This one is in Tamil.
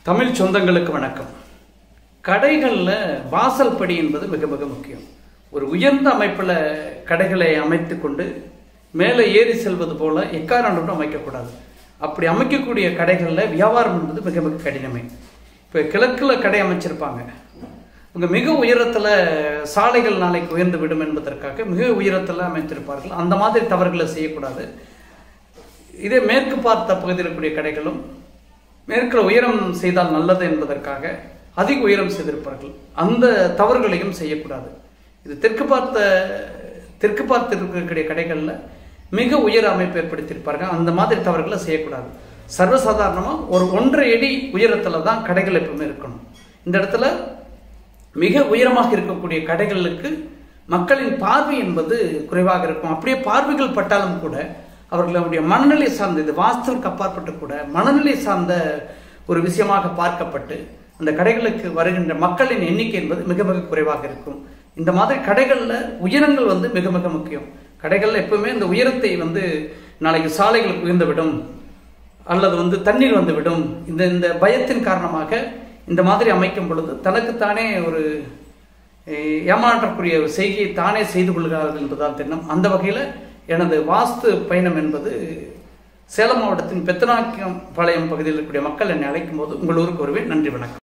தமிழ் சொந்தங்களுக்கு வணக்கம் கடைகளில் வாசல் படி என்பது மிக மிக முக்கியம் ஒரு உயர்ந்த அமைப்பில் கடைகளை அமைத்து கொண்டு மேலே ஏறி செல்வது போல எக்காரணம் அமைக்கக்கூடாது அப்படி அமைக்கக்கூடிய கடைகளில் வியாபாரம் என்பது மிக மிக கடினமே இப்போ கிழக்கில் கடை அமைச்சிருப்பாங்க இவங்க மிக உயரத்தில் சாலைகள் நாளைக்கு உயர்ந்து விடும் என்பதற்காக மிக உயரத்தில் அமைத்திருப்பார்கள் அந்த மாதிரி தவறுகளை செய்யக்கூடாது இதே மேற்கு பார்த்த பகுதியில் இருக்கக்கூடிய கடைகளும் மேற்கில் உயரம் செய்தால் நல்லது என்பதற்காக அதிக உயரம் செய்திருப்பார்கள் அந்த தவறுகளையும் செய்யக்கூடாது இது தெற்கு பார்த்த தெற்கு பார்த்து இருக்கக்கூடிய கடைகளில் மிக உயர அமைப்பு ஏற்படுத்தியிருப்பார்கள் அந்த மாதிரி தவறுகளை செய்யக்கூடாது சர்வசாதாரணமாக ஒரு ஒன்றரை அடி உயரத்தில் தான் கடைகள் எப்பவுமே இருக்கணும் இந்த இடத்துல மிக உயரமாக இருக்கக்கூடிய கடைகளுக்கு மக்களின் பார்வை என்பது குறைவாக இருக்கும் அப்படியே பார்வைகள் பட்டாலும் கூட அவர்களுடைய மனநிலை சார்ந்த இது வாஸ்தவக்கு அப்பாற்பட்டு கூட மனநிலை சார்ந்த ஒரு விஷயமாக பார்க்கப்பட்டு அந்த கடைகளுக்கு வருகின்ற மக்களின் எண்ணிக்கை என்பது மிக மிக குறைவாக இருக்கும் இந்த மாதிரி கடைகளில் உயரங்கள் வந்து மிக மிக முக்கியம் கடைகளில் எப்பவுமே இந்த உயரத்தை வந்து நாளைக்கு சாலைகளுக்கு உயர்ந்து விடும் அல்லது வந்து தண்ணீர் வந்து விடும் இந்த இந்த பயத்தின் காரணமாக இந்த மாதிரி அமைக்கும் பொழுது தனக்குத்தானே ஒரு அஹ், ஏமாற்றக்கூடிய ஒரு செய்கையை தானே செய்து கொள்கிறார்கள் என்பதால் தெரியும் அந்த வகையில் எனது வாஸ்து பயணம் என்பது சேலம் மாவட்டத்தின் பெத்தனாக்கியம் பாளையம் பகுதியில் இருக்கக்கூடிய மக்கள் என்னை அழைக்கும் போது உங்கள் ஊருக்கு வருவேன் நன்றி வணக்கம்